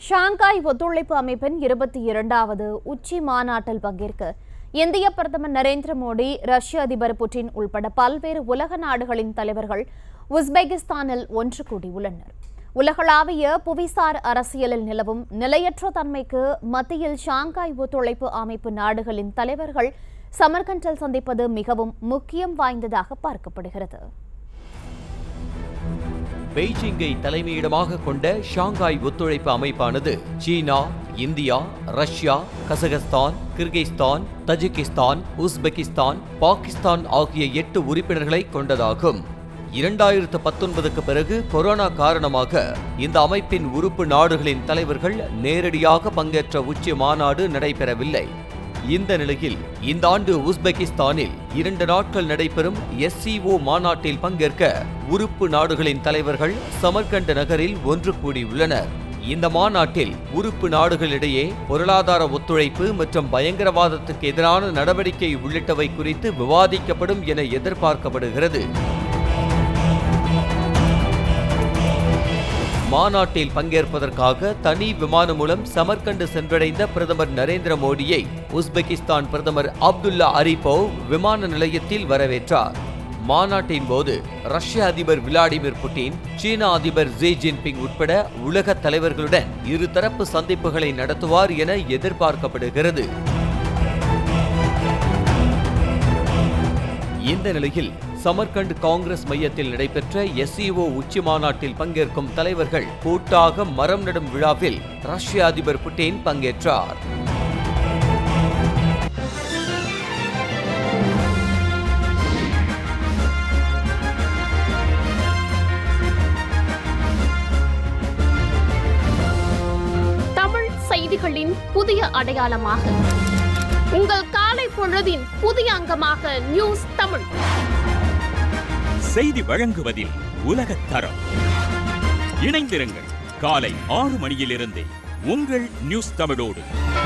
Shanghai ஒத்துழைப்பு அமைப்பின் இருபத்தி இரண்டாவது உச்சி மாநாட்டில் பங்கேற்க இந்திய பிரதமர் நரேந்திர மோடி ரஷ்ய அதிபர் புட்டின் உள்பட பல்வேறு உலக நாடுகளின் தலைவர்கள் உஸ்பெகிஸ்தானில் ஒன்று கூடியுள்ளனர் உலகளாவிய புவிசார் அரசியலில் நிலவும் நிலையற்ற தன்மைக்கு மத்தியில் ஷாங்காய் ஒத்துழைப்பு அமைப்பு நாடுகளின் தலைவர்கள் சமர்கண்டில் சந்திப்பது மிகவும் முக்கியம் வாய்ந்ததாக பார்க்கப்படுகிறது பெய்ஜிங்கை தலைமையிடமாக கொண்ட ஷாங்காய் ஒத்துழைப்பு அமைப்பானது சீனா India Russia Kazakhstan Kyrgyzstan Tajikistan Uzbekistan Pakistan ஆகிய எட்டு உறுப்பினர்களை கொண்டதாகும் இரண்டாயிரத்து பத்தொன்பதுக்கு பிறகு கொரோனா காரணமாக இந்த அமைப்பின் உறுப்பு நாடுகளின் தலைவர்கள் நேரடியாக பங்கேற்ற உச்சி மாநாடு நடைபெறவில்லை இந்த நிலையில் இந்த ஆண்டு உஸ்பெகிஸ்தானில் இரண்டு நாட்கள் நடைபெறும் எஸ்சிஓ மாநாட்டில் பங்கேற்க உறுப்பு நாடுகளின் தலைவர்கள் சமர்கண்ட் நகரில் ஒன்று கூடியுள்ளனர் இந்த மாநாட்டில் உறுப்பு நாடுகளிடையே பொருளாதார ஒத்துழைப்பு மற்றும் பயங்கரவாதத்துக்கு எதிரான நடவடிக்கை உள்ளிட்டவை குறித்து விவாதிக்கப்படும் என எதிர்பார்க்கப்படுகிறது மாநாட்டில் பங்கேற்பதற்காக தனி விமானம் மூலம் சமர்கண்டு சென்றடைந்த பிரதமர் நரேந்திர மோடியை உஸ்பெகிஸ்தான் பிரதமர் அப்துல்லா அரிபோவ் விமான நிலையத்தில் வரவேற்றார் மாநாட்டின் போது ரஷ்ய அதிபர் விளாடிமிர் புட்டின் சீனா அதிபர் ஜி ஜின்பிங் உட்பட உலக தலைவர்களுடன் இருதரப்பு சந்திப்புகளை நடத்துவார் என எதிர்பார்க்கப்படுகிறது இந்த நிலையில் சமர்கண்ட் காங்கிரஸ் மையத்தில் நடைபெற்ற எஸ்சிஓ உச்சி மாநாட்டில் பங்கேற்கும் தலைவர்கள் கூட்டாக மரம் நடும் விழாவில் ரஷ்ய அதிபர் புட்டின் பங்கேற்றார் தமிழ் செய்திகளின் புதிய அடையாளமாக உங்கள் காலை பொழுதின் புதிய அங்கமாக நியூஸ் தமிழ் செய்தி வழங்குவதில் உலகத் தரம் இணைந்திருங்கள் காலை ஆறு மணியிலிருந்தே உங்கள் நியூஸ் தமிழோடு